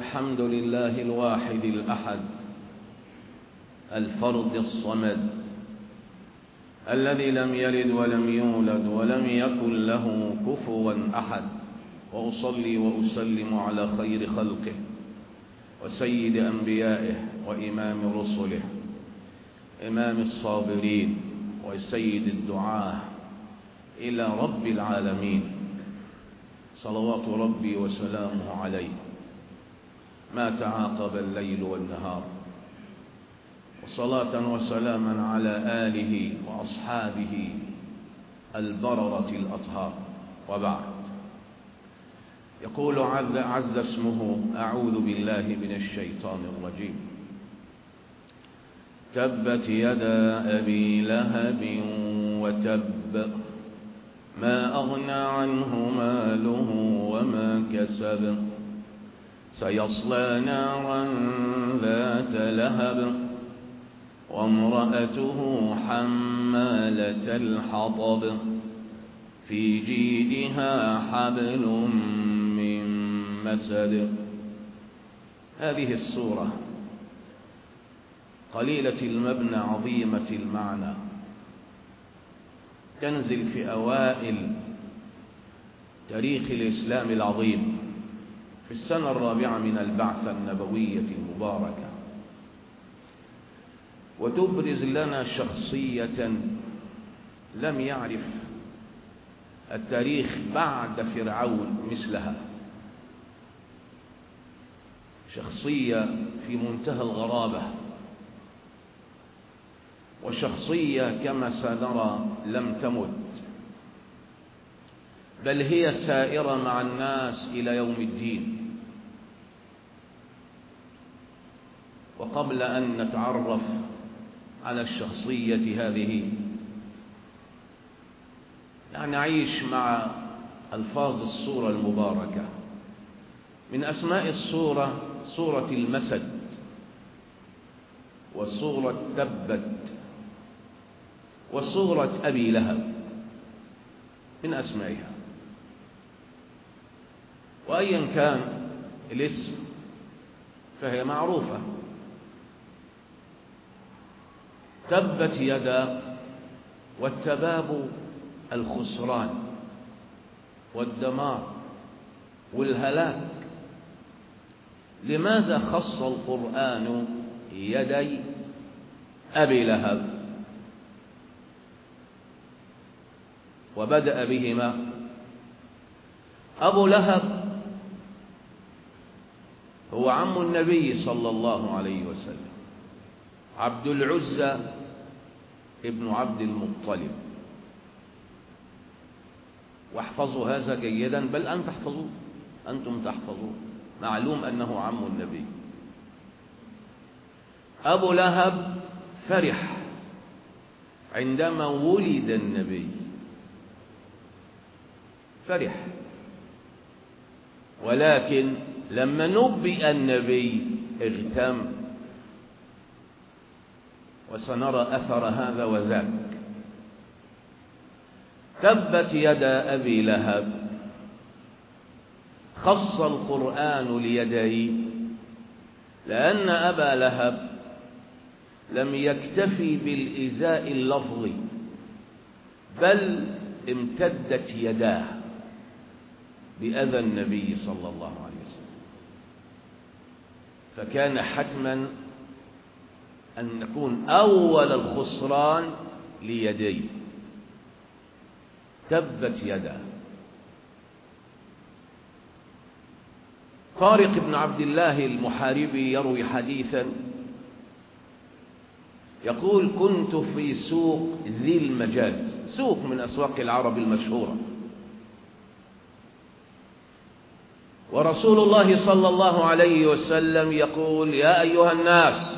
الحمد لله الواحد الأحد الفرد الصمد الذي لم يلد ولم يولد ولم يكن له كفوا أحد وأصلي وأسلم على خير خلقه وسيد أنبيائه وإمام رسله إمام الصابرين وسيد الدعاة إلى رب العالمين صلوات ربي وسلامه عليه ما تعاقب الليل والنهار وصلاة وسلاما على آله وأصحابه البررة الأطهار وبعد يقول عز, عز اسمه أعوذ بالله من الشيطان الرجيم تبت يدا أبي لهب وتب ما أغنى عنه ماله وما كسب سيصلى نارا ذات لهب وامرأته حمالة الحطب في جيدها حبل من مسد هذه السورة قليلة المبنى عظيمة المعنى تنزل في أوائل تاريخ الإسلام العظيم في السنة الرابعة من البعثة النبوية المباركة وتبرز لنا شخصية لم يعرف التاريخ بعد فرعون مثلها شخصية في منتهى الغرابة وشخصية كما سنرى لم تمت بل هي سائرة مع الناس إلى يوم الدين وقبل أن نتعرف على الشخصية هذه يعني نعيش مع ألفاظ الصورة المباركة من أسماء الصورة صورة المسد وصورة تبت وصورة أبي لهب من أسمائها وأيا كان الاسم فهي معروفة تبت يدا والتباب الخسران والدمار والهلاك لماذا خص القرآن يدي أبي لهب وبدأ بهما أبو لهب هو عم النبي صلى الله عليه وسلم عبد العزى ابن عبد المطلب واحفظوا هذا جيدا بل أن تحفظوه أنتم تحفظوه معلوم أنه عم النبي أبو لهب فرح عندما ولد النبي فرح ولكن لما نبئ النبي اغتم وسنرى أثر هذا وذاك تبت يدا أبي لهب خص القرآن ليديه لأن أبا لهب لم يكتفي بالإزاء اللفظي بل امتدت يداه بأذى النبي صلى الله عليه وسلم فكان حتما أن نكون أول الخسران ليديه تبت يداه طارق بن عبد الله المحاربي يروي حديثا يقول كنت في سوق ذي المجاز سوق من أسواق العرب المشهورة ورسول الله صلى الله عليه وسلم يقول يا أيها الناس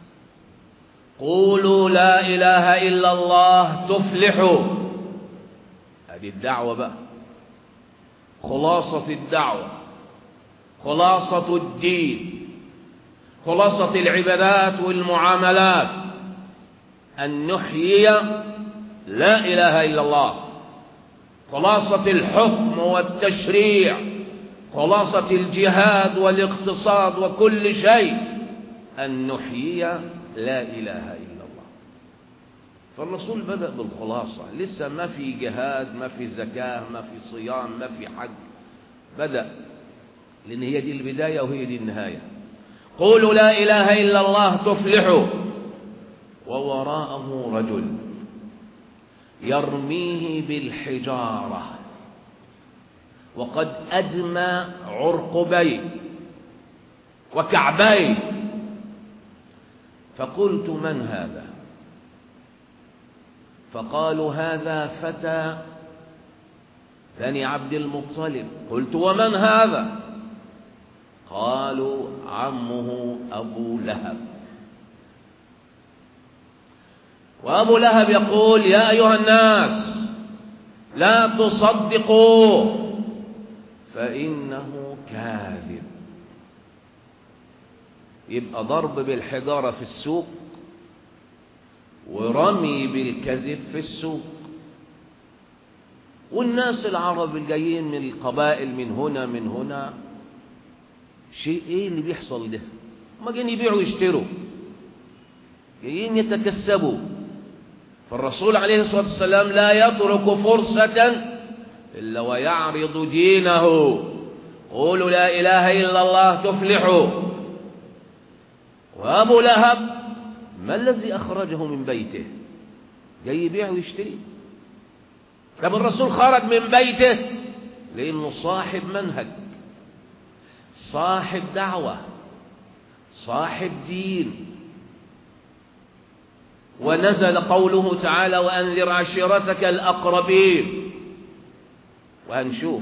قولوا لا إله إلا الله تفلحوا هذه الدعوة بقى خلاصة الدعوة خلاصة الدين خلاصة العبادات والمعاملات أن نحيي لا إله إلا الله خلاصة الحكم والتشريع خلاصة الجهاد والاقتصاد وكل شيء أن نحيي لا إله إلا الله فالرسول بدأ بالخلاصة لسه ما في جهاد ما في زكاة ما في صيام ما في حج بدأ لأن هي دي البداية وهي دي النهاية قولوا لا إله إلا الله تفلحوا ووراءه رجل يرميه بالحجارة وقد أدمى عرقبيه وكعبيه فقلت من هذا فقالوا هذا فتى بني عبد المطلب قلت ومن هذا قالوا عمه أبو لهب وأبو لهب يقول يا أيها الناس لا تصدقوا فإنه كاذب يبقى ضرب بالحجارة في السوق ورمي بالكذب في السوق والناس العرب الجايين من القبائل من هنا من هنا شيء ايه اللي بيحصل ده ما جايين يبيعوا ويشتروا جايين يتكسبوا فالرسول عليه الصلاة والسلام لا يترك فرصة إلا ويعرض دينه قولوا لا إله إلا الله تفلحوا وأبو لهب ما الذي أخرجه من بيته جاي يبيع ويشتري طب الرسول خرج من بيته لأنه صاحب منهج صاحب دعوة صاحب دين ونزل قوله تعالى وأنذر عشيرتك الأقربين وهنشوف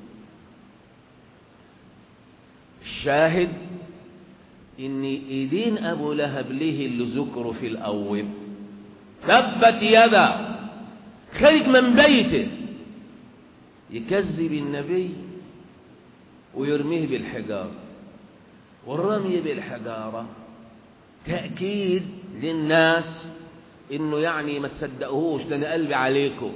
الشاهد إن إيدين أبو لهب ليه اللي ذكره في الأول تبت يدا خرج من بيته يكذب النبي ويرميه بالحجارة والرمي بالحجارة تأكيد للناس إنه يعني ما تصدقوهوش ده أنا قلبي عليكم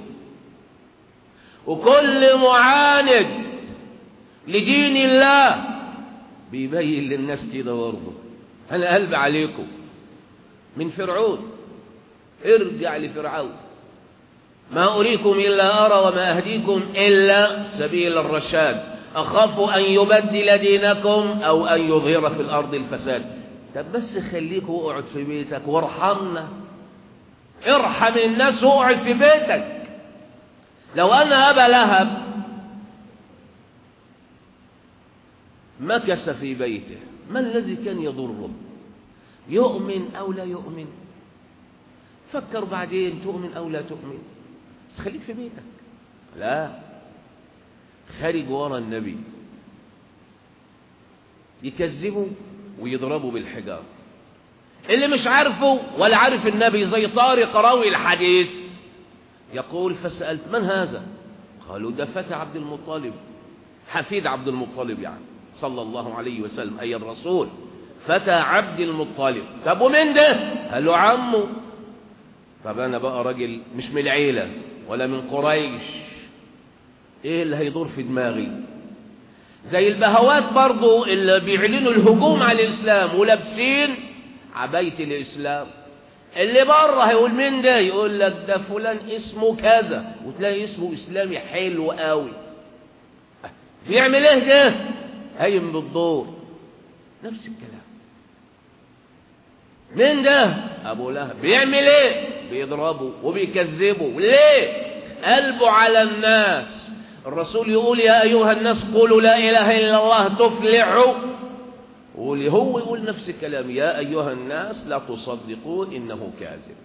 وكل معاند لدين الله بيبين للناس كده برضه أنا قلبي عليكم من فرعون ارجع لفرعون ما أريكم إلا أرى وما أهديكم إلا سبيل الرشاد أخاف أن يبدل دينكم أو أن يظهر في الأرض الفساد طب بس خليك واقعد في بيتك وارحمنا ارحم الناس واقعد في بيتك لو أن أبا لهب مكث في بيته ما الذي كان يضره يؤمن أو لا يؤمن فكر بعدين تؤمن أو لا تؤمن بس خليك في بيتك لا خارج ورا النبي يكذبوا ويضربوا بالحجار اللي مش عارفه ولا عارف النبي زي طارق راوي الحديث يقول فسألت من هذا قالوا ده فتى عبد المطلب حفيد عبد المطلب يعني صلى الله عليه وسلم أي الرسول فتى عبد المطلب طب ومين ده قال له عمه طب أنا بقى راجل مش من العيلة ولا من قريش ايه اللي هيدور في دماغي زي البهوات برضو اللي بيعلنوا الهجوم على الإسلام ولابسين عباية الإسلام اللي بره هيقول مين ده يقول لك ده فلان اسمه كذا وتلاقي اسمه إسلامي حلو قوي بيعمل ايه ده قايم بالدور نفس الكلام مين ده ابو لهب بيعمل ايه بيضربه وبيكذبه ليه قلبه على الناس الرسول يقول يا ايها الناس قولوا لا اله الا الله تفلحوا واللي هو يقول نفس الكلام يا ايها الناس لا تصدقون انه كاذب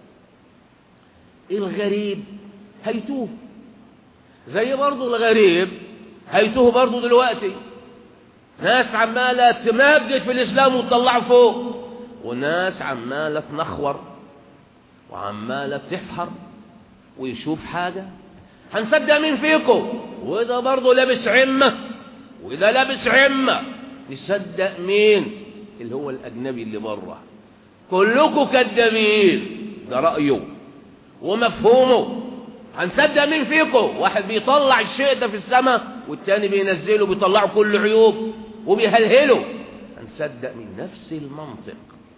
الغريب هيتوه زي برضه الغريب هيتوه برضه دلوقتي ناس عمالة تمجد في الإسلام وتطلعه فوق وناس عمالة تنخور وعمالة تفحر ويشوف حاجة هنصدق مين فيكم وده برضه لابس عمة وده لابس عمة نصدق مين اللي هو الأجنبي اللي بره كلكم كذابين ده رأيه ومفهومه هنصدق مين فيكم واحد بيطلع الشيء ده في السماء والتاني بينزله بيطلعوا كل عيوب وبيهلهله هنصدق من نفس المنطق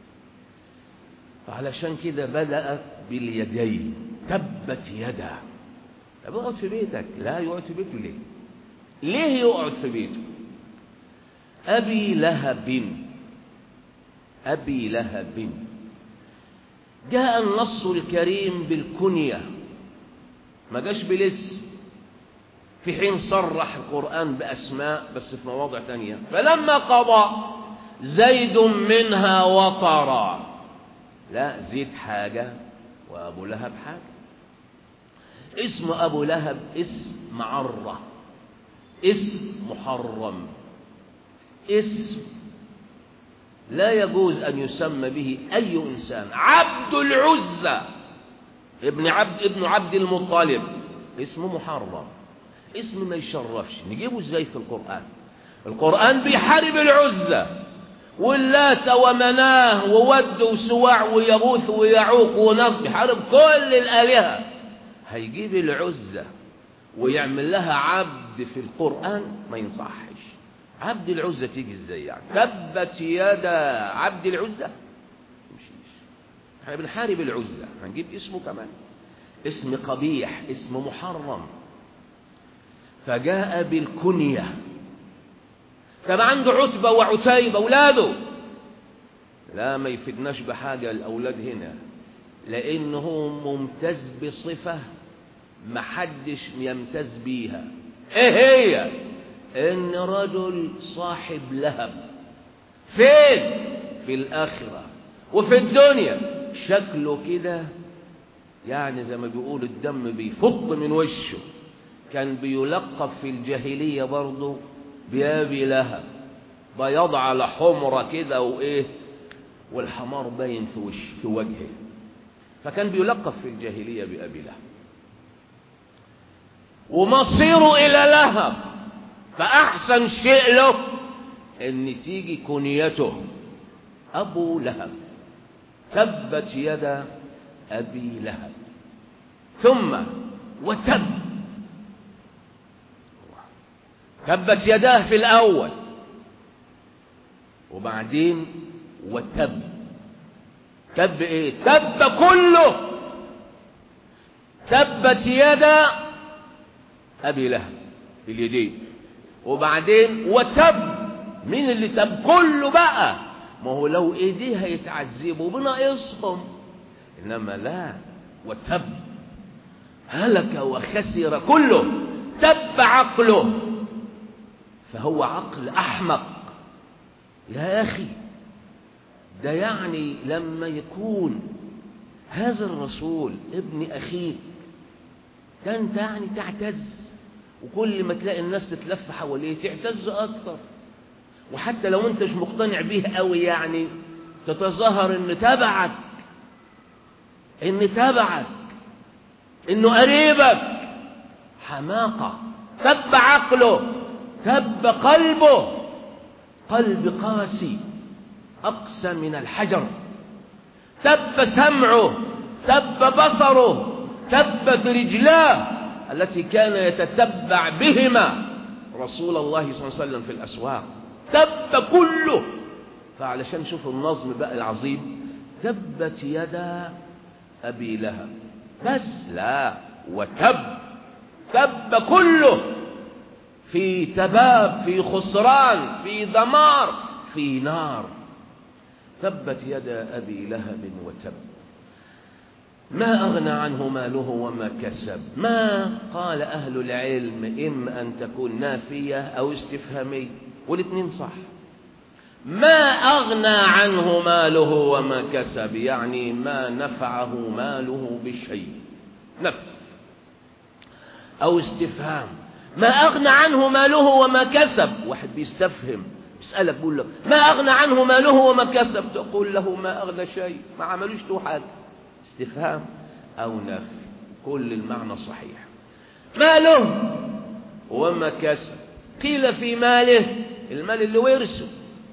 فعلشان كده بدأت باليدين تبت يدا طب اقعد في بيتك لا يقعد في بيته ليه ليه يقعد في بيته أبي لهب أبي لهب جاء النص الكريم بالكنية ما جاش بالاسم في حين صرح القرآن بأسماء بس في مواضع تانية فلما قضى زيد منها وطرا لا زيد حاجة وأبو لهب حاجة اسم أبو لهب اسم معرة اسم محرم اسم لا يجوز أن يسمى به أي إنسان عبد العزة ابن عبد ابن عبد المطلب اسمه محرم اسم ما يشرفش نجيبه ازاي في القرآن القرآن بيحارب العزة واللات ومناه وود وسواع ويغوث ويعوق ونصب بيحارب كل الآلهة هيجيب العزة ويعمل لها عبد في القرآن ما ينصحش عبد العزة تيجي ازاي يعني تبت يدا عبد العزة تمشيش احنا بنحارب العزة هنجيب اسمه كمان اسم قبيح اسم محرم فجاء بالكنية طب عنده عتبة وعتيبة أولاده لا ما يفيدناش بحاجة الأولاد هنا لأنه ممتاز بصفة محدش يمتاز بيها ايه هي ان رجل صاحب لهب فين في الاخره وفي الدنيا شكله كده يعني زي ما بيقول الدم بيفض من وشه كان بيلقب في الجاهليه برضه بابي لهب بياض على حمره كده وايه والحمار باين في وش في وجهه فكان بيلقب في الجاهليه بابي لهب ومصيره الى لهب فأحسن شيء له أن تيجي كنيته أبو لهب تبت يد أبي لهب ثم وتب تبت يداه في الأول وبعدين وتب تب ايه تب كله تبت يدا ابي لهب اليدين وبعدين وتب مين اللي تب كله بقى ما هو لو ايديه هيتعذبوا بناقصهم انما لا وتب هلك وخسر كله تب عقله فهو عقل احمق يا اخي ده يعني لما يكون هذا الرسول ابن اخيك ده انت يعني تعتز وكل ما تلاقي الناس تتلف حواليه تعتز اكتر وحتى لو انت مش مقتنع بيه قوي يعني تتظاهر ان تبعك ان تبعك انه قريبك حماقة تب عقله تب قلبه قلب قاسي أقسى من الحجر تب سمعه تب بصره تبت رجلاه التي كان يتتبع بهما رسول الله صلى الله عليه وسلم في الأسواق تب كله فعلشان شوف النظم بقى العظيم تبت يدا أبي لهب بس لا وتب تب كله في تباب في خسران في دمار في نار تبت يدا أبي لهب وتب ما أغنى عنه ماله وما كسب ما قال أهل العلم إما أن تكون نافية أو استفهامية والاثنين صح ما أغنى عنه ماله وما كسب يعني ما نفعه ماله بشيء نفع أو استفهام ما أغنى عنه ماله وما كسب واحد بيستفهم يسألك بيقول لك ما أغنى عنه ماله وما كسب تقول له ما أغنى شيء ما عملوش له حاجة استفهام أو نفي كل المعنى صحيح ماله وما كسب قيل في ماله المال اللي ورثه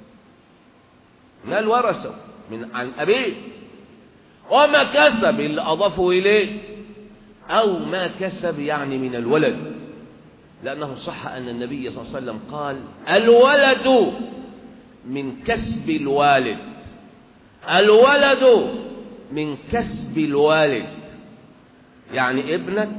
مال ورثه من عن أبيه وما كسب اللي أضافه إليه أو ما كسب يعني من الولد لأنه صح أن النبي صلى الله عليه وسلم قال الولد من كسب الوالد الولد من كسب الوالد يعني ابنك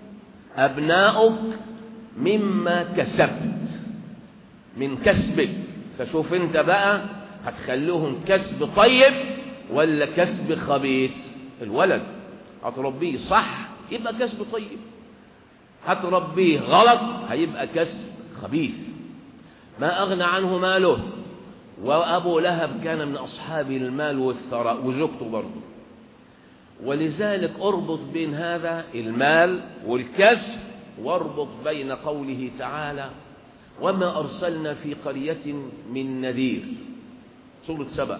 أبناؤك مما كسبت من كسبك فشوف انت بقى هتخليهم كسب طيب ولا كسب خبيث الولد هتربيه صح يبقى كسب طيب هتربيه غلط هيبقى كسب خبيث ما أغنى عنه ماله وأبو لهب كان من أصحاب المال والثراء وزوجته برضه ولذلك اربط بين هذا المال والكسب واربط بين قوله تعالى وما أرسلنا في قرية من نذير سورة سبع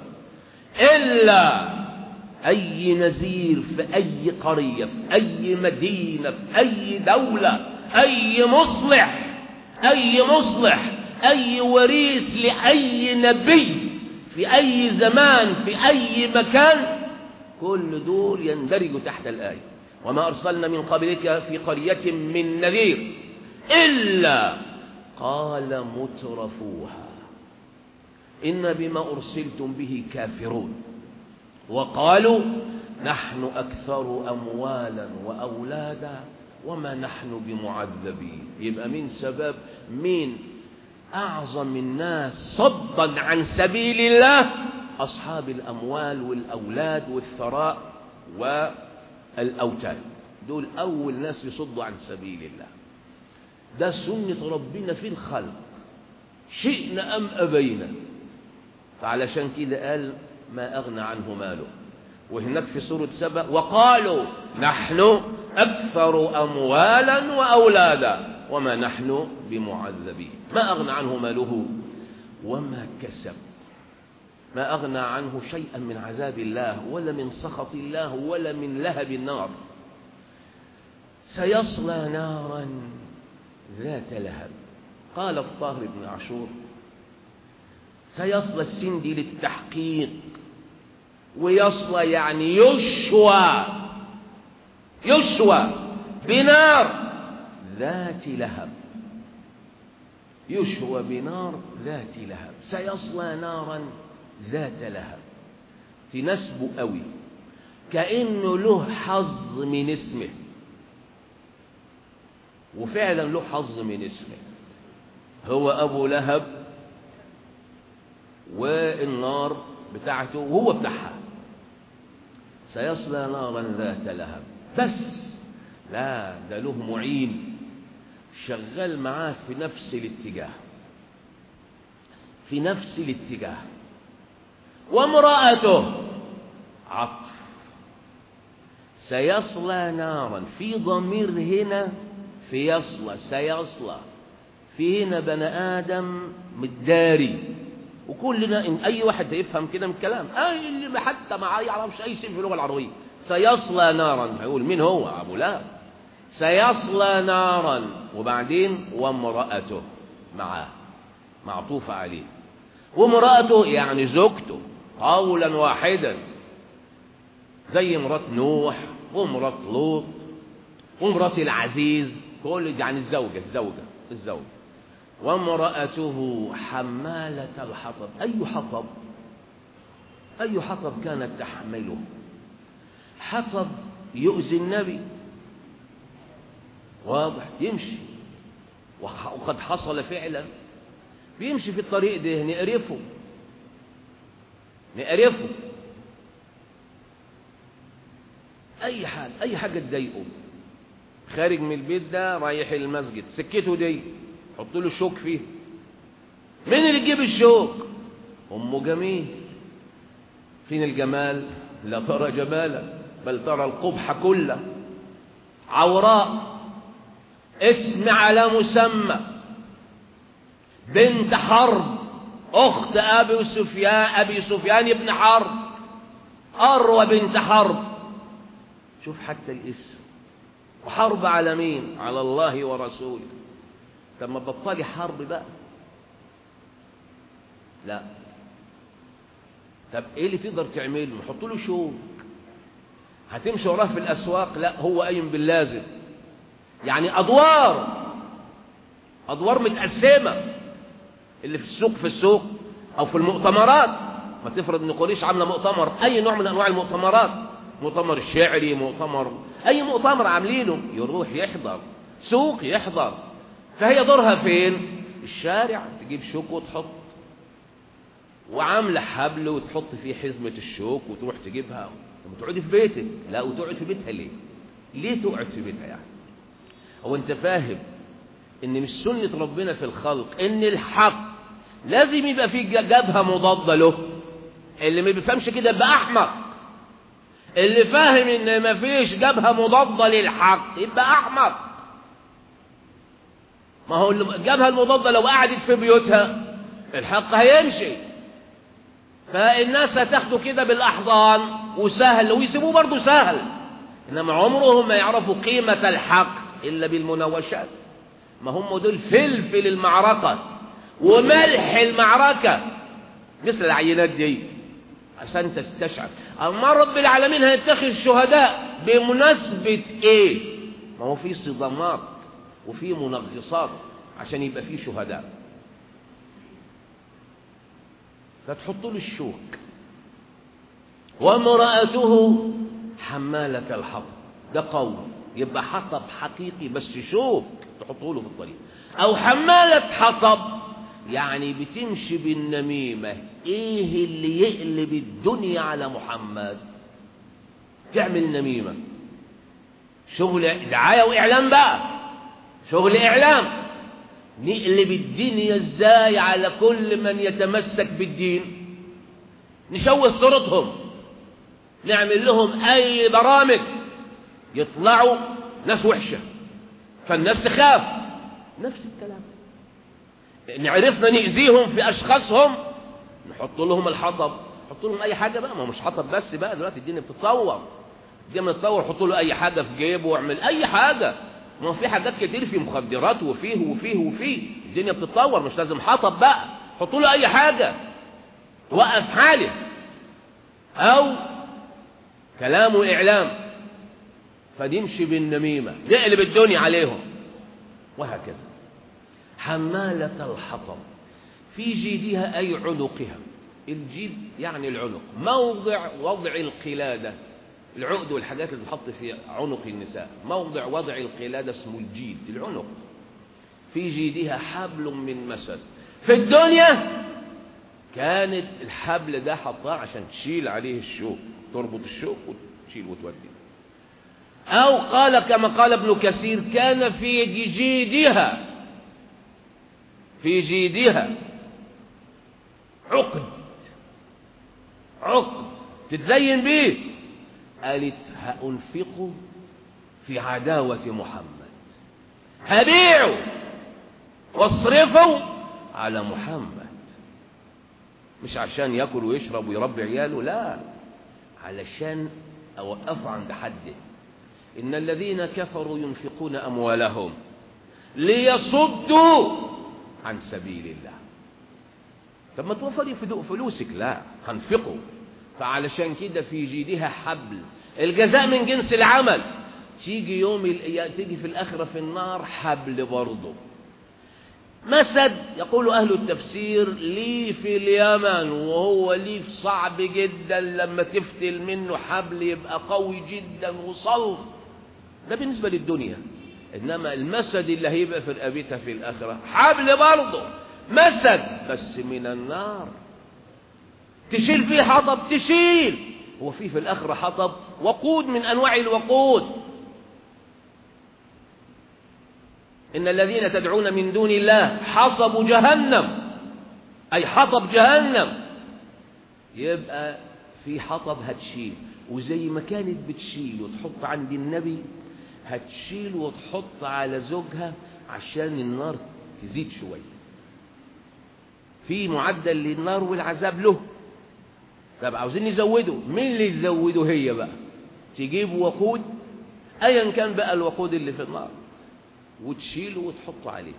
إلا أي نذير في أي قرية في أي مدينة في أي دولة أي مصلح أي مصلح أي وريث لأي نبي في أي زمان في أي مكان كل دول يندرجوا تحت الآية وما أرسلنا من قبلك في قرية من نذير إلا قال مترفوها إن بما أرسلتم به كافرون وقالوا نحن أكثر أموالا وأولادا وما نحن بمعذبين يبقى من سبب من أعظم الناس صدا عن سبيل الله أصحاب الأموال والأولاد والثراء والأوتاد دول أول ناس يصدوا عن سبيل الله ده سنة ربنا في الخلق شئنا أم أبينا فعلشان كده قال ما أغنى عنه ماله وهناك في سورة سبأ وقالوا نحن أكثر أموالا وأولادا وما نحن بمعذبين ما أغنى عنه ماله وما كسب ما أغنى عنه شيئا من عذاب الله ولا من سخط الله ولا من لهب النار سيصلى نارا ذات لهب قال الطاهر بن عاشور سيصلى السندي للتحقيق ويصلى يعني يشوى يشوى بنار ذات لهب يشوى بنار ذات لهب سيصلى نارا ذات لهب تناسبه قوي كأنه له حظ من اسمه وفعلا له حظ من اسمه هو أبو لهب والنار بتاعته وهو بتاعها سيصلى نارا ذات لهب بس لا ده له معين شغال معاه في نفس الاتجاه في نفس الاتجاه وامرأته عطف سيصلى نارا في ضمير هنا في يصلى سيصلى في هنا بني آدم متداري وكلنا إن أي واحد هيفهم كده من الكلام أي اللي حتى ما يعرفش أي شيء في اللغة العربية سيصلى نارا هيقول مين هو أبو لهب سيصلى نارا وبعدين وامرأته معاه معطوف عليه وامرأته يعني زوجته قولا واحدا زي مرات نوح ومرات لوط ومرات العزيز كل يعني الزوجة الزوجة الزوجة وامرأته حمالة الحطب أي حطب أي حطب كانت تحمله حطب يؤذي النبي واضح يمشي وقد حصل فعلا بيمشي في الطريق ده نقرفه نقرفه اي حاجه اي حاجه تضايقه خارج من البيت ده رايح المسجد سكته دي حط له الشوك فيه مين اللي تجيب الشوك امه جميل فين الجمال لا ترى جمالا بل ترى القبح كله عوراء اسم على مسمى بنت حرب اخت ابي سفيان ابي سفيان بن حرب اروى بنت حرب شوف حتى الاسم وحرب على مين على الله ورسوله طب ما بطلي حرب بقى لا طب ايه اللي تقدر تعمله نحط له شوك هتمشي وراه في الاسواق لا هو قايم باللازم يعني ادوار أدوار متقسمة اللي في السوق في السوق أو في المؤتمرات ما تفرض إن قريش عاملة مؤتمر أي نوع من أنواع المؤتمرات مؤتمر الشعري مؤتمر أي مؤتمر عاملينه يروح يحضر سوق يحضر فهي دورها فين الشارع تجيب شوك وتحط وعاملة حبل وتحط فيه حزمة الشوك وتروح تجيبها لما تقعدي في بيتك لا وتقعد في بيتها ليه ليه تقعد في بيتها يعني هو انت فاهم ان مش سنة ربنا في الخلق ان الحق لازم يبقى فيه جبهة مضادة له اللي ما بيفهمش كده يبقى احمق اللي فاهم ان ما فيش جبهة مضادة للحق يبقى احمق ما هو الجبهة المضادة لو قعدت في بيوتها الحق هيمشي فالناس هتاخده كده بالأحضان وسهل ويسيبوه برضه سهل إنما عمرهم ما يعرفوا قيمة الحق إلا بالمناوشات ما هم دول فلفل المعركة وملح المعركة مثل العينات دي عشان تستشعر أما رب العالمين هيتخذ الشهداء بمناسبة إيه ما هو في صدمات وفي منغصات عشان يبقى فيه شهداء فتحط له الشوك وامرأته حمالة الحطب ده قول يبقى حطب حقيقي بس شوك تحطه له في الطريق أو حمالة حطب يعني بتمشي بالنميمة ايه اللي يقلب الدنيا على محمد تعمل نميمة شغل دعاية وإعلام بقى شغل إعلام نقلب الدنيا ازاي على كل من يتمسك بالدين نشوه صورتهم نعمل لهم أي برامج يطلعوا ناس وحشة فالناس تخاف نفس الكلام إن عرفنا نأذيهم في أشخاصهم نحط لهم الحطب نحط لهم أي حاجة بقى ما مش حطب بس بقى دلوقتي الدنيا بتتطور الدنيا بتتطور حط له أي حاجة في جيبه واعمل أي حاجة ما في حاجات كتير في مخدرات وفيه وفيه وفيه الدنيا بتتطور مش لازم حطب بقى حط له أي حاجة وقف حاله أو كلام إعلام فنمشي بالنميمة نقلب الدنيا عليهم وهكذا حمالة الحطب في جيدها أي عنقها الجيد يعني العنق موضع وضع القلادة العقد والحاجات اللي تحط في عنق النساء موضع وضع القلادة اسمه الجيد العنق في جيدها حبل من مسد في الدنيا كانت الحبل ده حطاه عشان تشيل عليه الشوك تربط الشوك وتشيل وتودي أو قال كما قال ابن كثير كان في جيدها في جيدها عقد عقد تتزين بيه قالت هأنفقه في عداوة محمد هبيعه واصرفه على محمد مش عشان ياكل ويشرب ويربي عياله لا علشان أوقفه عند حده إن الذين كفروا ينفقون أموالهم ليصدوا عن سبيل الله طب ما توفري فلوسك لا هنفقه فعلشان كده في جيدها حبل الجزاء من جنس العمل تيجي يوم ال... تيجي في الآخرة في النار حبل برضه مسد يقول أهل التفسير لي في اليمن وهو ليف صعب جدا لما تفتل منه حبل يبقى قوي جدا وصلب ده بالنسبة للدنيا إنما المسد اللي هيبقى في رقبتها في الآخرة حبل برضه مسد بس من النار تشيل فيه حطب تشيل هو فيه في الآخرة حطب وقود من أنواع الوقود إن الذين تدعون من دون الله حصب جهنم أي حطب جهنم يبقى في حطب هتشيل وزي ما كانت بتشيل وتحط عند النبي هتشيل وتحط على زوجها عشان النار تزيد شوية في معدل للنار والعذاب له طب عاوزين نزوده مين اللي يزوده هي بقى تجيب وقود ايا كان بقى الوقود اللي في النار وتشيله وتحطه عليه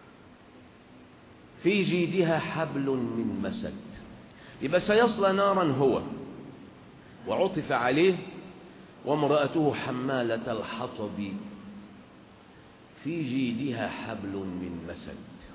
في جيدها حبل من مسد يبقى سيصلى نارا هو وعطف عليه وامرأته حمالة الحطب في جيدها حبل من مسد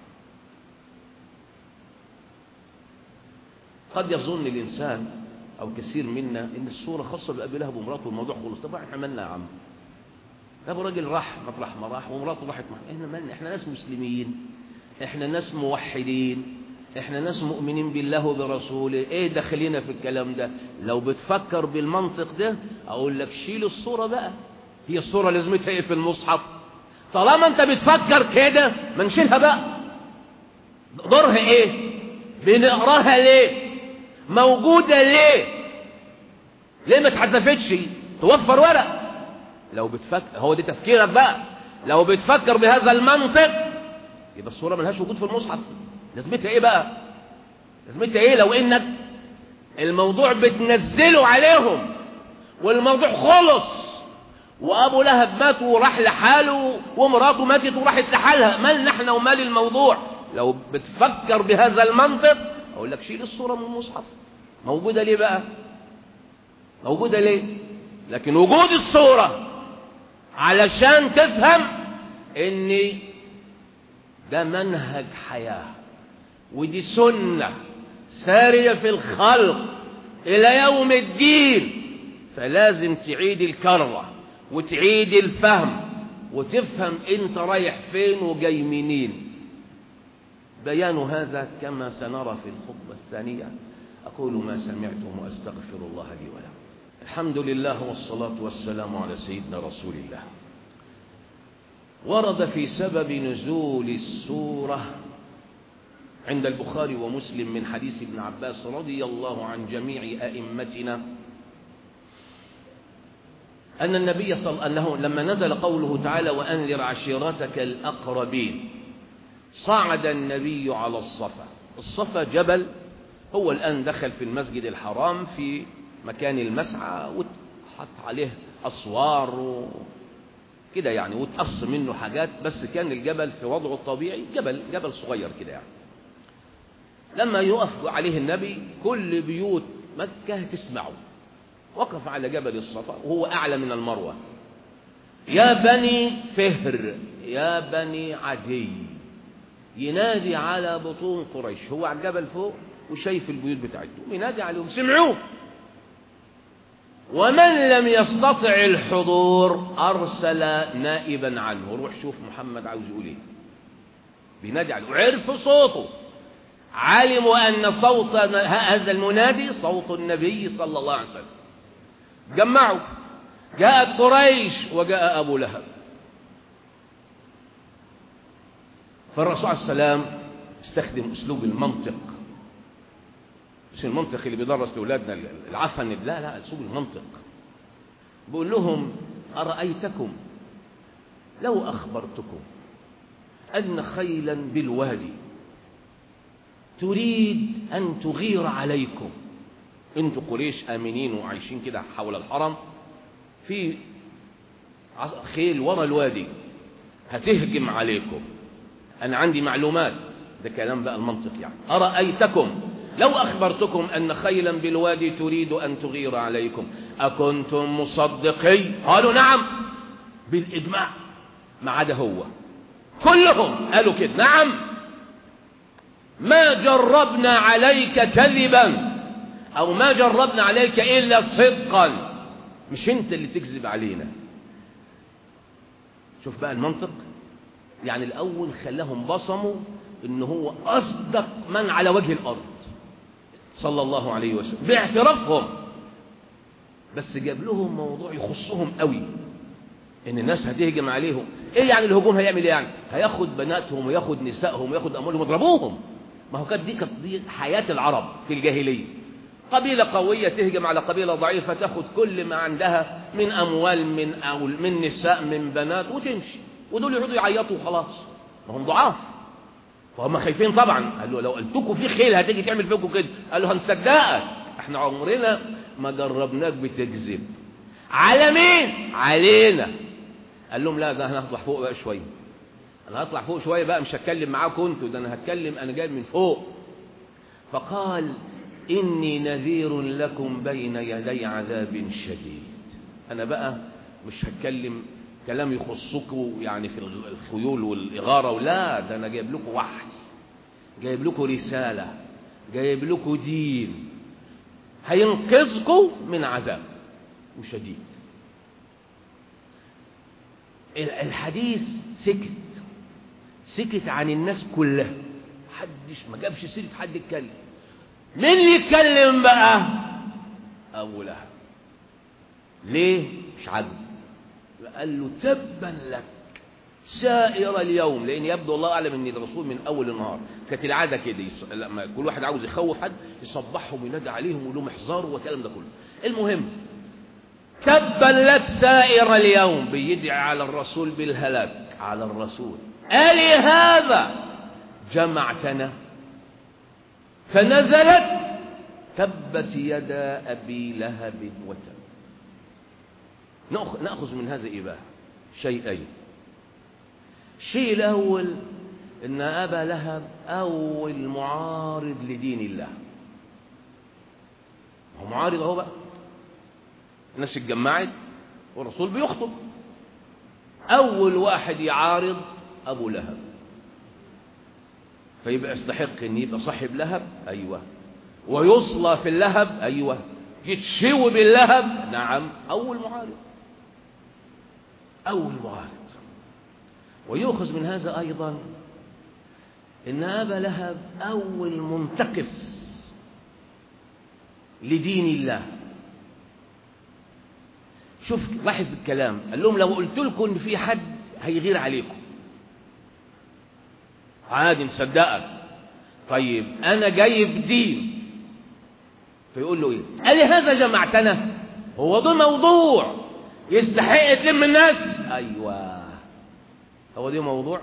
قد يظن الإنسان أو كثير منا إن الصورة خاصة بأبي لهب ومراته والموضوع خلص طبعا احنا مالنا يا عم أبو راجل راح مطرح ما راح ومراته راحت معاه احنا مالنا احنا ناس مسلمين احنا ناس موحدين احنا ناس مؤمنين بالله وبرسوله ايه دخلنا في الكلام ده لو بتفكر بالمنطق ده اقول لك شيل الصورة بقى هي الصورة لازمتها ايه في المصحف طالما انت بتفكر كده ما نشيلها بقى دورها ايه بنقراها ليه موجودة ليه ليه ما اتحذفتش توفر ورق لو بتفكر هو ده تفكيرك بقى لو بتفكر بهذا المنطق يبقى الصورة ملهاش وجود في المصحف لازمتها ايه بقى لازمتها ايه لو انك الموضوع بتنزله عليهم والموضوع خلص وابو لهب مات وراح لحاله ومراته ماتت وراحت لحالها مالنا احنا ومال الموضوع لو بتفكر بهذا المنطق اقول لك شيل الصورة من المصحف موجودة ليه بقى موجودة ليه لكن وجود الصورة علشان تفهم ان ده منهج حياة ودي سنة سارية في الخلق إلى يوم الدين فلازم تعيد الكرة وتعيد الفهم وتفهم انت رايح فين وجاي منين بيان هذا كما سنرى في الخطبة الثانية أقول ما سمعتم وأستغفر الله لي ولكم الحمد لله والصلاة والسلام على سيدنا رسول الله ورد في سبب نزول السورة عند البخاري ومسلم من حديث ابن عباس رضي الله عن جميع أئمتنا أن النبي صلى أنه لما نزل قوله تعالى وأنذر عشيرتك الأقربين صعد النبي على الصفا الصفا جبل هو الآن دخل في المسجد الحرام في مكان المسعى وحط عليه أسوار و... كده يعني وتقص منه حاجات بس كان الجبل في وضعه الطبيعي جبل جبل صغير كده يعني لما يقف عليه النبي كل بيوت مكة تسمعه وقف على جبل الصفا وهو أعلى من المروة يا بني فهر يا بني عدي ينادي على بطون قريش هو على الجبل فوق وشايف البيوت بتاعتهم ينادي عليهم سمعوه ومن لم يستطع الحضور أرسل نائبا عنه روح شوف محمد عاوز يقول ايه بينادي عليه وعرفوا صوته علموا أن صوت هذا المنادي صوت النبي صلى الله عليه وسلم جمعوا جاءت قريش وجاء أبو لهب فالرسول عليه السلام استخدم أسلوب المنطق مش المنطق اللي بيدرس لأولادنا العفن لا لا أسلوب المنطق بقول لهم أرأيتكم لو أخبرتكم أن خيلا بالوادي تريد أن تغير عليكم انتوا قريش آمنين وعايشين كده حول الحرم في خيل ورا الوادي هتهجم عليكم أنا عندي معلومات ده كلام بقى المنطق يعني أرأيتكم لو أخبرتكم أن خيلا بالوادي تريد أن تغير عليكم أكنتم مصدقي قالوا نعم بالإجماع ما عدا هو كلهم قالوا كده نعم ما جربنا عليك كذبا أو ما جربنا عليك إلا صدقا مش أنت اللي تكذب علينا شوف بقى المنطق يعني الأول خلاهم بصموا إن هو أصدق من على وجه الأرض صلى الله عليه وسلم باعترافهم بس جاب لهم موضوع يخصهم قوي ان الناس هتهجم عليهم ايه يعني الهجوم هيعمل ايه يعني هياخد بناتهم وياخد نسائهم وياخد اموالهم ويضربوهم ما هو كانت دي كانت دي حياه العرب في الجاهليه قبيله قويه تهجم على قبيله ضعيفه تاخد كل ما عندها من اموال من أو من نساء من بنات وتمشي ودول يقعدوا يعيطوا وخلاص ما هم ضعاف فهم خايفين طبعا قال له لو قلتكم في خيل هتيجي تعمل فيكم كده قال له هنصدقك احنا عمرنا ما جربناك بتكذب على مين علينا قال لهم لا ده انا هطلع فوق بقى شويه انا هطلع فوق شويه بقى مش هتكلم معاكم انتوا ده انا هتكلم انا جاي من فوق فقال اني نذير لكم بين يدي عذاب شديد انا بقى مش هتكلم كلام يخصكم يعني في الخيول والإغارة ولا ده أنا جايب لكم وحي جايب لكم رسالة جايب لكم دين هينقذكم من عذاب وشديد الحديث سكت سكت عن الناس كلها محدش ما جابش سيره حد يتكلم مين اللي يتكلم بقى ابو لهب ليه مش عاجبه قال له تبا لك سائر اليوم لان يبدو الله اعلم ان الرسول من اول النهار كانت العاده كده يص... لما كل واحد عاوز يخوف حد يصبحهم وينادي عليهم ويقول لهم احذروا والكلام ده كله المهم تبا لك سائر اليوم بيدعي على الرسول بالهلاك على الرسول ألي هذا جمعتنا فنزلت تبت يدا أبي لهب وتب نأخذ من هذا إباحة شيئين الشيء الأول إن أبا لهب أول معارض لدين الله هو معارض أهو بقى الناس اتجمعت والرسول بيخطب أول واحد يعارض أبو لهب فيبقى يستحق أن يبقى صاحب لهب أيوة ويصلى في اللهب أيوة يتشوي باللهب نعم أول معارض أول معارض ويؤخذ من هذا أيضا إن أبا لهب أول منتقص لدين الله شوف لاحظ الكلام قال لهم لو قلت لكم ان في حد هيغير عليكم عادي نصدقك طيب انا جايب دين فيقول له ايه قال لي هذا جمعتنا هو ده موضوع يستحق تلم الناس ايوه هو ده موضوع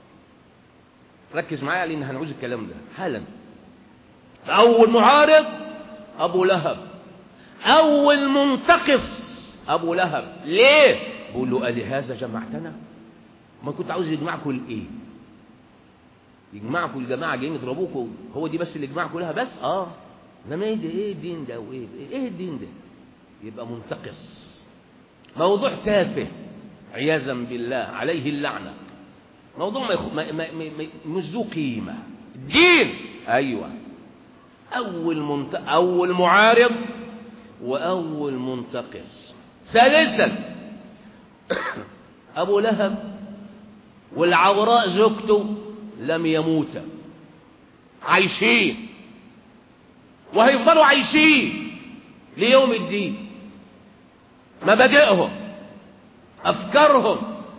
ركز معايا لان هنعوز الكلام ده حالا اول معارض ابو لهب اول منتقص ابو لهب ليه بقول له قال هذا جمعتنا ما كنت عاوز يجمعكم لايه يجمعكم الجماعه جايين يضربوكم هو دي بس اللي يجمعكم لها بس اه انما ايه ده ايه الدين ده وايه ايه الدين ده يبقى منتقص موضوع تافه عياذا بالله عليه اللعنه موضوع ما, يخ... ما... ما... ما... مش ذو قيمه الدين ايوه اول منت... اول معارض واول منتقص ثالثا أبو لهب والعوراء زوجته لم يموتا عايشين وهيفضلوا عايشين ليوم الدين مبادئهم أفكارهم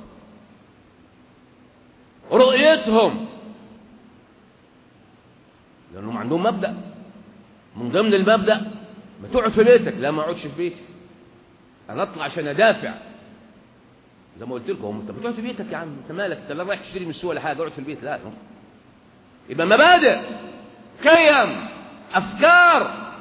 رؤيتهم لأنهم عندهم مبدأ من ضمن المبدأ ما تقعد في بيتك لا ما اقعدش في بيتي انا اطلع عشان ادافع زي ما قلت لكم انت بتقعد في بيتك يا عم انت مالك انت لا رايح تشتري من السوق ولا حاجه اقعد في البيت لا يبقى مبادئ قيم افكار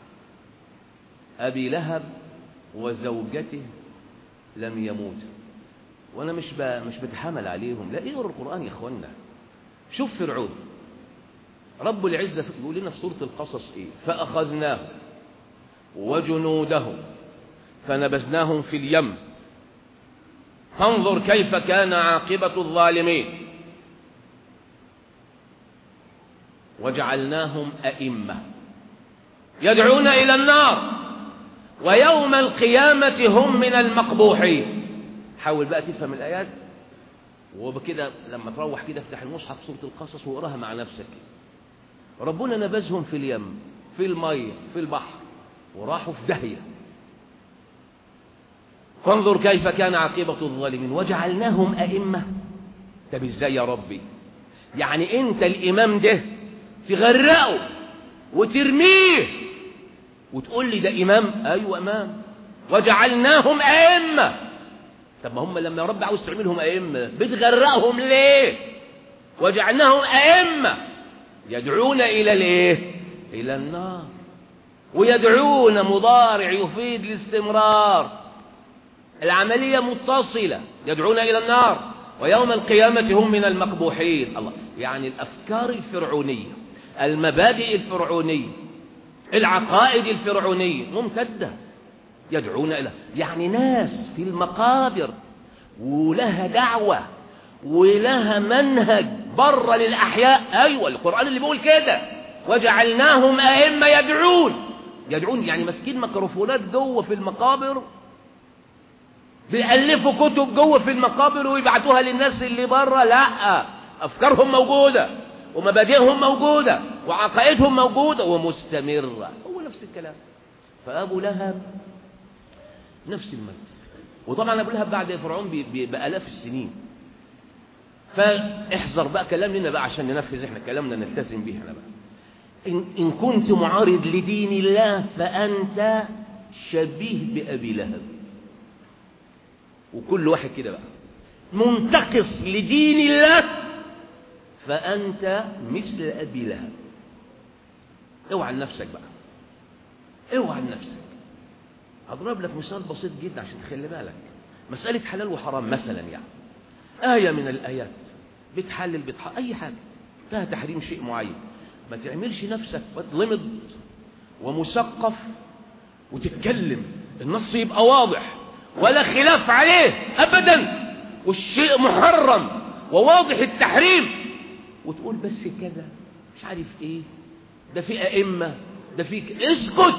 ابي لهب وزوجته لم يموت وانا مش ب... مش بتحمل عليهم لا اقروا القران يا اخوانا شوف فرعون رب العزه يقول لنا في سوره القصص ايه فاخذناه وجنوده فنبذناهم في اليم فانظر كيف كان عاقبة الظالمين وجعلناهم أئمة يدعون إلى النار ويوم القيامة هم من المقبوحين حاول بقى تفهم الآيات وبكده لما تروح كده افتح المصحف سورة القصص واقراها مع نفسك ربنا نبذهم في اليم في المية في البحر وراحوا في دهيه فانظر كيف كان عاقبة الظالمين وجعلناهم أئمة طب ازاي يا ربي يعني انت الامام ده تغرقه وترميه وتقول لي ده امام ايوه امام وجعلناهم ائمه طب ما هم لما يا رب عاوز تعملهم ائمه بتغرقهم ليه وجعلناهم ائمه يدعون الى الايه الى النار ويدعون مضارع يفيد الاستمرار العملية متصلة يدعون إلى النار ويوم القيامة هم من المقبوحين الله يعني الأفكار الفرعونية المبادئ الفرعونية العقائد الفرعونية ممتدة يدعون إلى يعني ناس في المقابر ولها دعوة ولها منهج بره للأحياء أيوة القرآن اللي بيقول كده وجعلناهم أئمة يدعون يدعون يعني ماسكين ميكروفونات جوه في المقابر بيألفوا كتب جوه في المقابر ويبعتوها للناس اللي بره لا أفكارهم موجودة ومبادئهم موجودة وعقائدهم موجودة ومستمرة هو نفس الكلام فأبو لهب نفس المنطق وطبعا أبو لهب بعد فرعون بآلاف السنين فاحذر بقى كلام لنا بقى عشان ننفذ احنا كلامنا نلتزم به احنا بقى إن, إن كنت معارض لدين الله فأنت شبيه بأبي لهب وكل واحد كده بقى منتقص لدين الله فأنت مثل أبي لهب اوعى عن نفسك بقى اوعى عن نفسك هضرب لك مثال بسيط جدا عشان تخلي بالك مسألة حلال وحرام مثلا يعني آية من الآيات بتحلل بتحرم أي حاجة فيها تحريم شيء معين ما تعملش نفسك وتلمض ومثقف وتتكلم النص يبقى واضح ولا خلاف عليه أبدا والشيء محرم وواضح التحريم وتقول بس كذا مش عارف ايه ده في أئمة ده في اسكت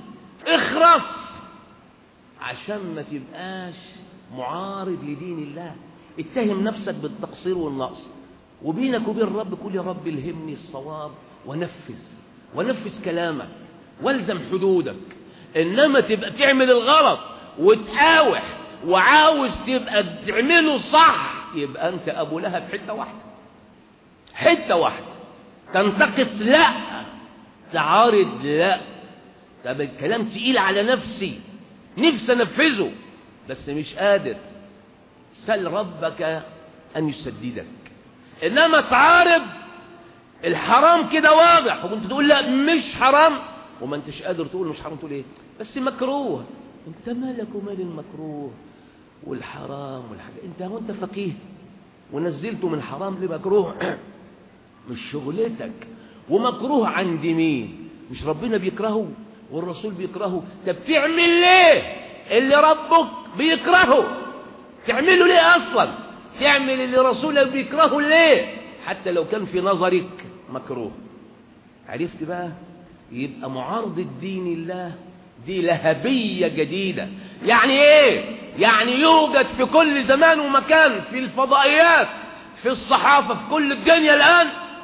اخرس عشان ما تبقاش معارض لدين الله اتهم نفسك بالتقصير والنقص وبينك وبين رب قول يا رب الهمني الصواب ونفذ ونفذ كلامك والزم حدودك انما تبقى تعمل الغلط وتقاوح وعاوز تبقى تعمله صح يبقى انت ابو لهب حته واحده حته واحده تنتقص لا تعارض لا طب الكلام تقيل على نفسي نفسي انفذه بس مش قادر سل ربك ان يسددك انما تعارض الحرام كده واضح وانت تقول لا مش حرام وما انتش قادر تقول مش حرام تقول ايه بس مكروه انت مالك ومال المكروه والحرام والحاجة انت هو انت فقيه ونزلته من حرام لمكروه مش شغلتك ومكروه عند مين مش ربنا بيكرهه والرسول بيكرهه طب تعمل ليه اللي ربك بيكرهه تعمله ليه اصلا تعمل اللي رسولك بيكرهه ليه حتى لو كان في نظرك مكروه عرفت بقى يبقى معارضة دين الله دي لهبية جديدة يعني ايه يعني يوجد في كل زمان ومكان في الفضائيات في الصحافة في كل الدنيا الآن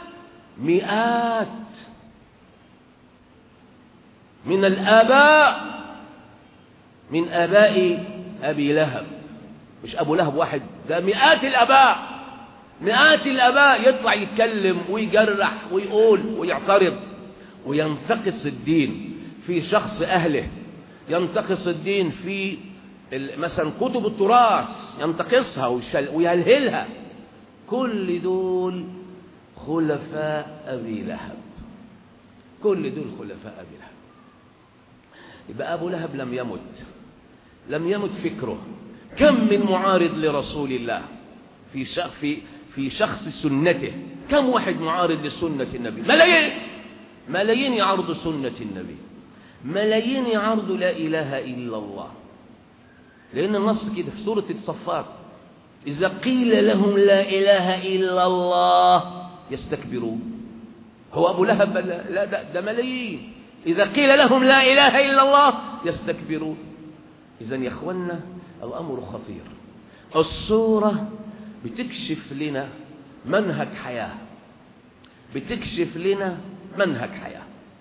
مئات من الآباء من آباء أبي لهب مش أبو لهب واحد ده مئات الآباء مئات الآباء يطلع يتكلم ويجرح ويقول ويعترض وينتقص الدين في شخص أهله ينتقص الدين في مثلا كتب التراث ينتقصها ويهلهلها كل دول خلفاء أبي لهب كل دول خلفاء أبي لهب يبقى أبو لهب لم يمت لم يمت فكره كم من معارض لرسول الله في في في شخص سنته كم واحد معارض لسنة النبي ملايين ملايين يعرضوا سنة النبي ملايين يعرضوا لا إله إلا الله لأن النص كده في سورة الصفات إذا قيل لهم لا إله إلا الله يستكبرون هو أبو لهب لا ده, ده ملايين إذا قيل لهم لا إله إلا الله يستكبرون إذا يا أخوانا الأمر خطير الصورة بتكشف لنا منهج حياة بتكشف لنا منهج حياة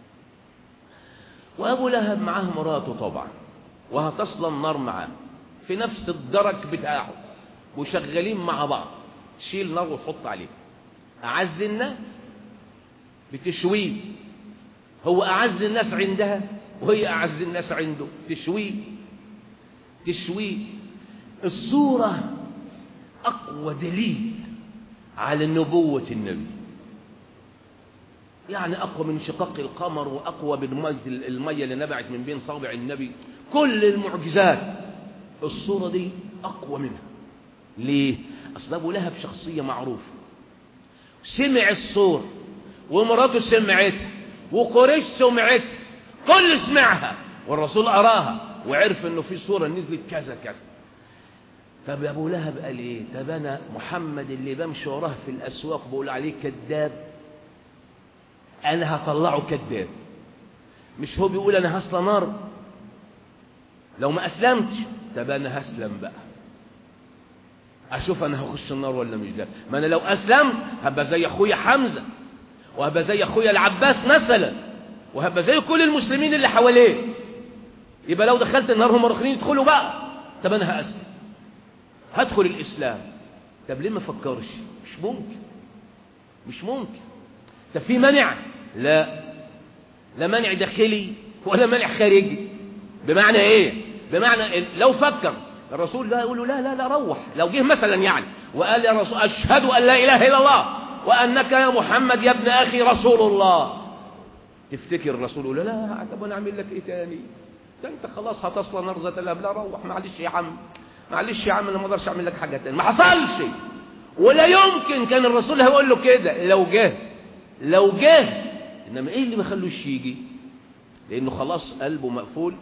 وأبو لهب معاه مراته طبعا وهتصل النار معاه في نفس الدرك بتاعه وشغالين مع بعض تشيل نار وتحط عليه أعز الناس بتشويه هو أعز الناس عندها وهي أعز الناس عنده تشويه تشويه الصورة أقوى دليل على نبوة النبي يعني أقوى من شقاق القمر وأقوى من المية اللي نبعت من بين صابع النبي كل المعجزات الصورة دي أقوى منها ليه؟ أصل أبو لهب شخصية معروفة سمع الصورة ومراته سمعتها وقريش سمعتها كل سمعها والرسول أراها وعرف أنه في صورة نزلت كذا كذا طب يا ابو لهب قال ايه طب انا محمد اللي بمشي وراه في الاسواق بقول عليه كذاب انا هطلعه كذاب مش هو بيقول انا هصل نار لو ما اسلمتش طب انا هسلم بقى اشوف انا هخش النار ولا مش ده ما انا لو اسلمت هبقى زي اخويا حمزه وهبقى زي اخويا العباس مثلا وهبقى زي كل المسلمين اللي حواليه يبقى لو دخلت النار هم الاخرين يدخلوا بقى طب انا هاسلم هدخل الاسلام طب ليه ما فكرش مش ممكن مش ممكن طب في منع لا لا منع داخلي ولا منع خارجي بمعنى ايه بمعنى لو فكر الرسول ده يقول له لا لا لا روح لو جه مثلا يعني وقال يا رسول اشهد ان لا اله الا الله وانك يا محمد يا ابن اخي رسول الله تفتكر الرسول يقول له لا طب انا اعمل لك ايه تاني ده انت خلاص هتصل نار ذات الاب لا روح معلش يا عم معلش يا عم انا ما اقدرش اعمل لك حاجه تاني ما حصلش ولا يمكن كان الرسول هيقول له كده لو جه لو جه انما ايه اللي ما خلوش يجي لانه خلاص قلبه مقفول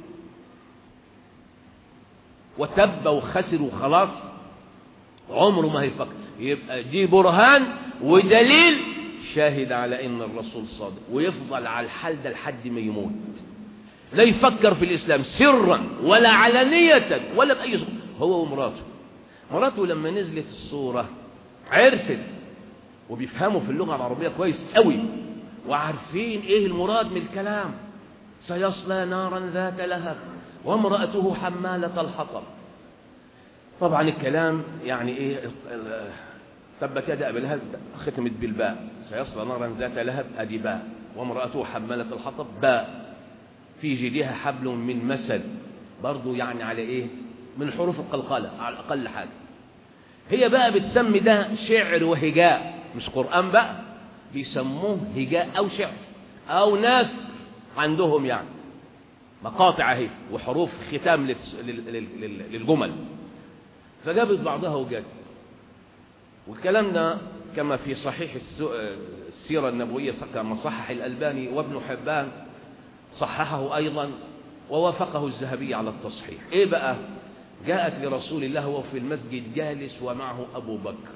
وتب وخسر وخلاص عمره ما هيفكر يبقى دي برهان ودليل شاهد على ان الرسول صادق ويفضل على الحال ده لحد ما يموت لا يفكر في الاسلام سرا ولا علانيه ولا باي صورة هو ومراته مراته لما نزلت الصوره عرفت وبيفهموا في اللغه العربيه كويس قوي وعارفين ايه المراد من الكلام سيصلى نارا ذات لهب وامرأته حمالة الحطب طبعا الكلام يعني ايه تبت يد ابي لهب ختمت بالباء سيصلى نارا ذات لهب ادي باء وامرأته حمالة الحطب باء في جيدها حبل من مسد برضو يعني على ايه من الحروف القلقلة على اقل حاجة هي بقى بتسمي ده شعر وهجاء مش قرآن بقى بيسموه هجاء او شعر او ناس عندهم يعني مقاطع اهي وحروف ختام للجمل فجابت بعضها وجت والكلام ده كما في صحيح السيرة النبوية كما صحح الألباني وابن حبان صححه أيضا ووافقه الذهبي على التصحيح إيه بقى جاءت لرسول الله وهو في المسجد جالس ومعه أبو بكر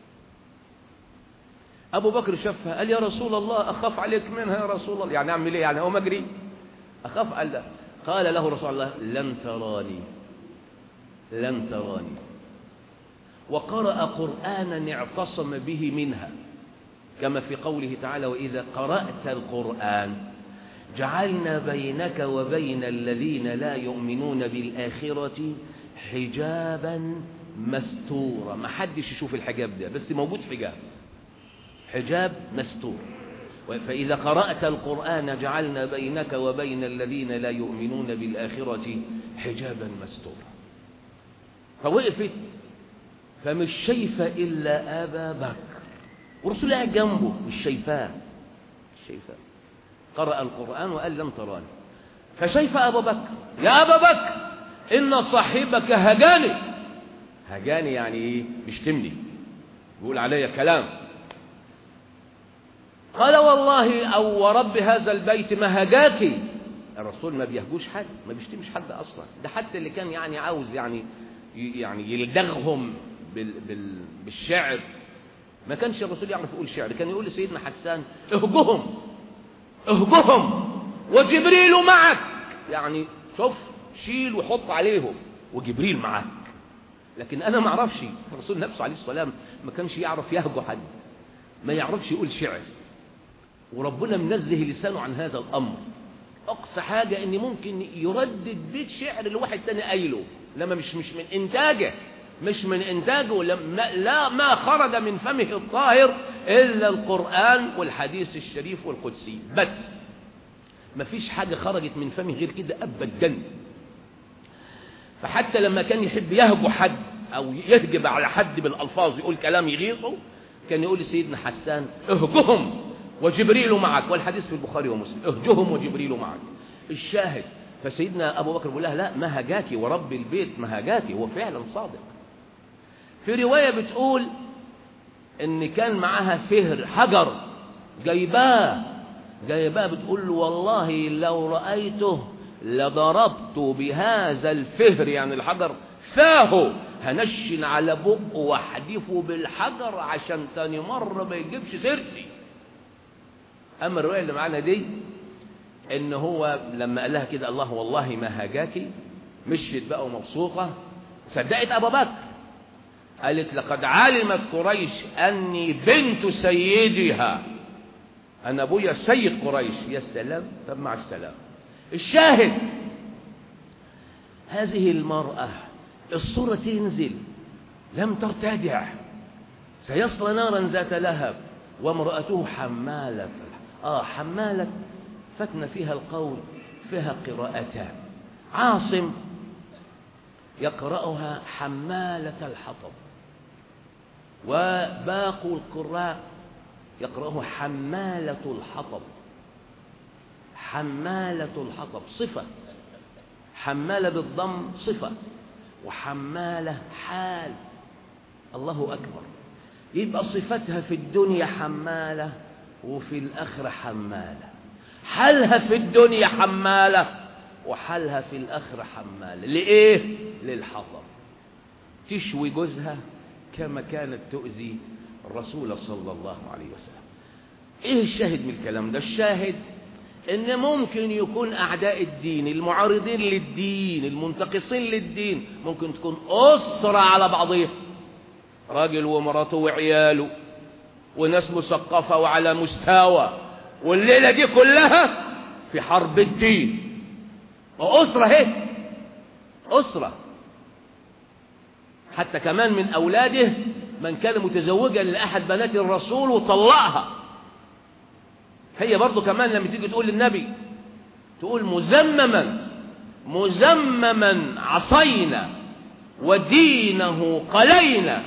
أبو بكر شافها قال يا رسول الله أخاف عليك منها يا رسول الله يعني أعمل إيه يعني هو مجري أخاف قال لا قال له رسول الله لن تراني لن تراني وقرأ قرآنا اعتصم به منها كما في قوله تعالى وإذا قرأت القرآن جعلنا بينك وبين الذين لا يؤمنون بالآخرة حجابا مستورا ما حدش يشوف الحجاب ده بس موجود حجاب حجاب مستور فإذا قرأت القرآن جعلنا بينك وبين الذين لا يؤمنون بالآخرة حجابا مستورا فوقفت فمش شايفة إلا أبا بكر ورسول الله جنبه مش شايفاه مش شايفاه قرأ القرآن وقال لم تراني فشايف أبا بكر يا أبا بكر إن صاحبك هجاني هجاني يعني إيه بيشتمني بيقول عليا كلام قال والله أو ورب هذا البيت ما هجاكي الرسول ما بيهجوش حد ما بيشتمش حد أصلا ده حتى اللي كان يعني عاوز يعني يعني يلدغهم بال بال بالشعر ما كانش الرسول يعرف يقول شعر كان يقول لسيدنا حسان اهجهم اهجهم وجبريل معك يعني شوف شيل وحط عليهم وجبريل معك لكن انا ما اعرفش الرسول نفسه عليه الصلاه والسلام ما كانش يعرف يهجو حد ما يعرفش يقول شعر وربنا منزه لسانه عن هذا الامر اقصى حاجه ان ممكن يردد بيت شعر لواحد تاني قايله لما مش مش من انتاجه مش من انتاجه لما لا ما خرج من فمه الطاهر الا القران والحديث الشريف والقدسي بس ما فيش حاجه خرجت من فمه غير كده ابدا فحتى لما كان يحب يهجو حد او يهجب على حد بالالفاظ يقول كلام يغيظه كان يقول لسيدنا حسان اهجهم وجبريل معك والحديث في البخاري ومسلم اهجهم وجبريل معك الشاهد فسيدنا ابو بكر بيقول لها لا ما هجاكي ورب البيت ما هجاكي هو فعلا صادق في روايه بتقول ان كان معاها فهر حجر جايباه جايباه بتقول له والله لو رايته لضربت بهذا الفهر يعني الحجر فاه هنشن على بقه واحدفه بالحجر عشان تاني مرة ما يجيبش سيرتي أما الرواية اللي معانا دي إن هو لما قال لها كده الله والله ما هاجاكي مشيت بقى ومبسوطة صدقت أبا بكر قالت لقد علمت قريش أني بنت سيدها أنا أبويا سيد قريش يا سلام طب مع السلام الشاهد هذه المرأة الصورة تنزل لم ترتدع سيصلى نارا ذات لهب وامرأته حمالة آه حمالة فتن فيها القول فيها قراءتان عاصم يقرأها حمالة الحطب وباقي القراء يقرأه حمالة الحطب حمالة الحطب صفة حمالة بالضم صفة وحمالة حال الله أكبر يبقى صفتها في الدنيا حمالة وفي الآخرة حمالة حالها في الدنيا حمالة وحالها في الآخرة حمالة لإيه؟ للحطب تشوي جوزها كما كانت تؤذي الرسول صلى الله عليه وسلم ايه الشاهد من الكلام ده الشاهد ان ممكن يكون اعداء الدين المعارضين للدين المنتقصين للدين ممكن تكون اسرة على بعضها راجل ومراته وعياله وناس مثقفة وعلى مستوى والليلة دي كلها في حرب الدين وأسرة هي أسرة حتى كمان من أولاده من كان متزوجا لأحد بنات الرسول وطلقها هي برضو كمان لما تيجي تقول للنبي تقول مزمما مزمما عصينا ودينه قلينا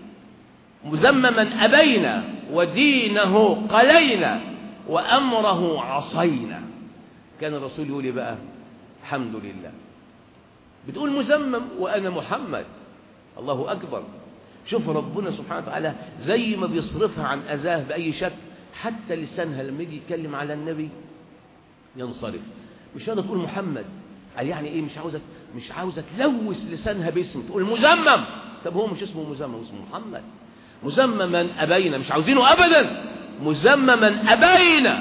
مزمما أبينا ودينه قلينا وأمره عصينا كان الرسول يقول بقى الحمد لله بتقول مزمم وأنا محمد الله أكبر شوف ربنا سبحانه وتعالى زي ما بيصرفها عن أذاه بأي شكل حتى لسانها لما يجي يتكلم على النبي ينصرف مش هذا تقول محمد قال يعني ايه مش عاوزك مش عاوزة تلوث لسانها باسم تقول مزمم طب هو مش اسمه مزمم اسمه محمد مزمما أبينا مش عاوزينه أبدا مزمما أبينا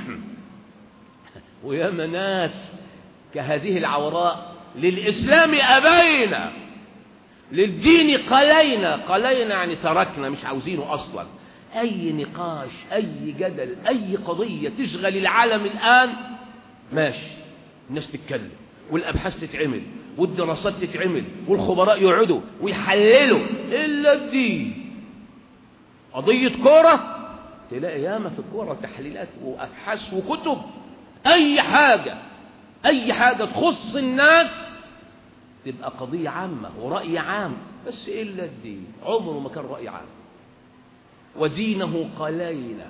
وياما ناس كهذه العوراء للإسلام أبينا للدين قلينا قلينا يعني تركنا مش عاوزينه أصلا أي نقاش أي جدل أي قضية تشغل العالم الآن ماشي الناس تتكلم والأبحاث تتعمل والدراسات تتعمل والخبراء يقعدوا ويحللوا إلا الدين قضية كورة تلاقي ياما في الكورة تحليلات وأبحاث وكتب أي حاجة أي حاجة تخص الناس تبقى قضية عامة ورأي عام بس إلا الدين عمره ما كان رأي عام ودينه قلينا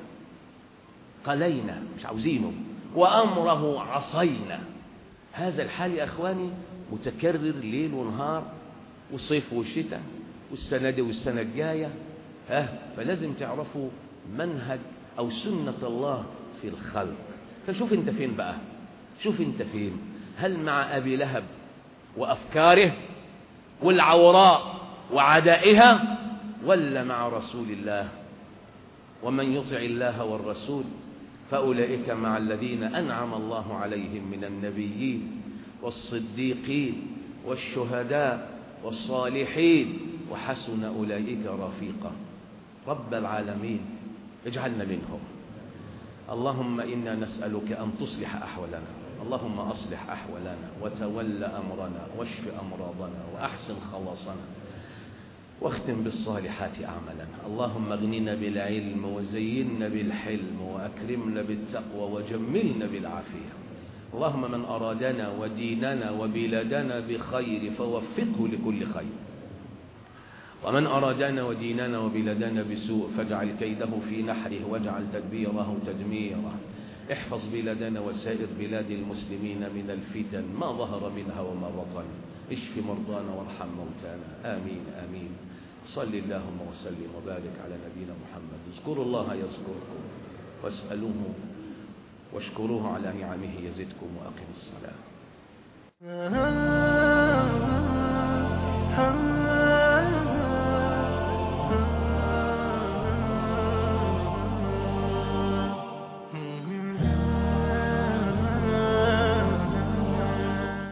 قلينا مش عاوزينه وأمره عصينا هذا الحال يا أخواني متكرر ليل ونهار والصيف والشتاء والسنة دي والسنة الجاية ها فلازم تعرفوا منهج أو سنة الله في الخلق فشوف انت فين بقى شوف انت فين هل مع أبي لهب وأفكاره والعوراء وعدائها ولا مع رسول الله ومن يطع الله والرسول فأولئك مع الذين أنعم الله عليهم من النبيين والصديقين والشهداء والصالحين وحسن أولئك رفيقا رب العالمين اجعلنا منهم اللهم إنا نسألك أن تصلح أحوالنا اللهم أصلح أحوالنا وتول أمرنا واشف أمراضنا وأحسن خلاصنا واختم بالصالحات أعمالنا اللهم اغننا بالعلم وزينا بالحلم وأكرمنا بالتقوى وجملنا بالعافية اللهم من أرادنا وديننا وبلادنا بخير فوفقه لكل خير ومن أرادنا وديننا وبلادنا بسوء فاجعل كيده في نحره واجعل تدبيره تدميره احفظ بلادنا وسائر بلاد المسلمين من الفتن ما ظهر منها وما بطن اشف مرضانا وارحم موتانا آمين آمين صل اللهم وسلم وبارك على نبينا محمد اذكروا الله يذكركم واسألوه واشكروه على نعمه يزدكم وأقم الصلاة